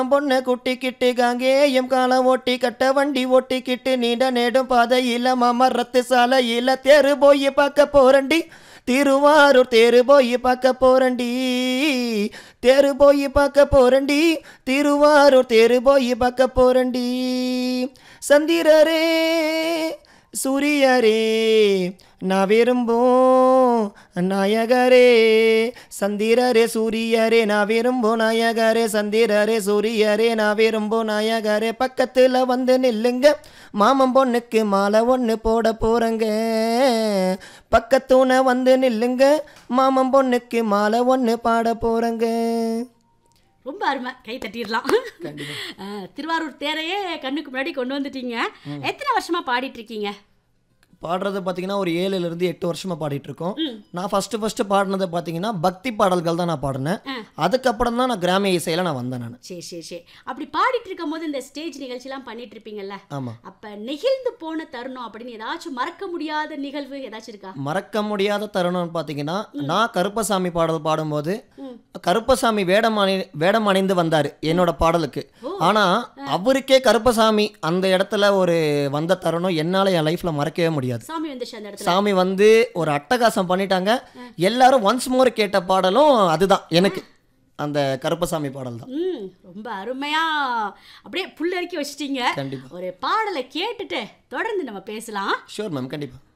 பொண்ணு குட்டிக்கிட்டு காங்கேயம் காலம் ஓட்டி கட்ட வண்டி ஓட்டிக்கிட்டு நீண்ட நேடும் பாதையில மமரத்து சாலையில தேரு போய் பார்க்க போறண்டி திருவாரூர் தேரு போய் பார்க்க போறண்டி தேரு போய் பார்க்க போறண்டி திருவாரூர் தேரு போய் பார்க்க போறண்டி சந்திரரே சூரியரே நான் விரும்பும் நாயகரே சந்திரரே சூரியரே நான் விரும்பும் நாயகரே சந்திரரே சூரியரே நான் விரும்பும் நாயகரே பக்கத்தில் வந்து நில்லுங்க மாமன் பொண்ணுக்கு மாலை ஒன்று போட போகிறேங்க பக்கத்தூன வந்து நில்லுங்க மாமன் பொண்ணுக்கு மாலை ஒன்று பாட போகிறேங்க ரொம்ப அருமை கை தட்டிடலாம் அஹ், திருவாரூர் தேரையே கண்ணுக்கு முன்னாடி கொண்டு வந்துட்டீங்க எத்தனை வருஷமா பாடிட்டு இருக்கீங்க பாடுறது பார்த்தீங்கன்னா ஒரு ஏழுலேருந்து எட்டு வருஷமாக பாடிட்டு இருக்கோம் நான் ஃபஸ்ட்டு ஃபஸ்ட்டு பாடினது பார்த்தீங்கன்னா பக்தி பாடல்கள் தான் நான் பாடினேன் அதுக்கப்புறம் தான் நான் கிராமிய இசையில் நான் வந்தேன் நான் சரி சரி சரி அப்படி பாடிட்டு இருக்கும் போது இந்த ஸ்டேஜ் நிகழ்ச்சிலாம் பண்ணிட்டு இருப்பீங்கல்ல ஆமாம் அப்ப நெகிழ்ந்து போன தருணம் அப்படின்னு ஏதாச்சும் மறக்க முடியாத நிகழ்வு ஏதாச்சும் இருக்கா மறக்க முடியாத தருணம்னு பார்த்தீங்கன்னா நான் கருப்பசாமி பாடல் பாடும்போது கருப்பசாமி வேடம் அணி வேடம் அணிந்து வந்தார் என்னோட பாடலுக்கு ஆனால் அவருக்கே கருப்பசாமி அந்த இடத்துல ஒரு வந்த தருணம் என்னால் என் லைஃப்பில் மறக்கவே முடியாது சாமி வந்துச்சு அந்த இடத்துல சாமி வந்து ஒரு அட்டகாசம் பண்ணிட்டாங்க எல்லாரும் ஒன்ஸ் மோர் கேட்ட பாடலும் அதுதான் எனக்கு அந்த கருப்பசாமி பாடல் தான் ம் ரொம்ப அருமையா அப்படியே புல்லரிக்கி வச்சிட்டீங்க கண்டிப்பா ஒரு பாடலை கேட்டுட்டு தொடர்ந்து நம்ம பேசலாம் ஷூர் மேம் கண்டிப்பாக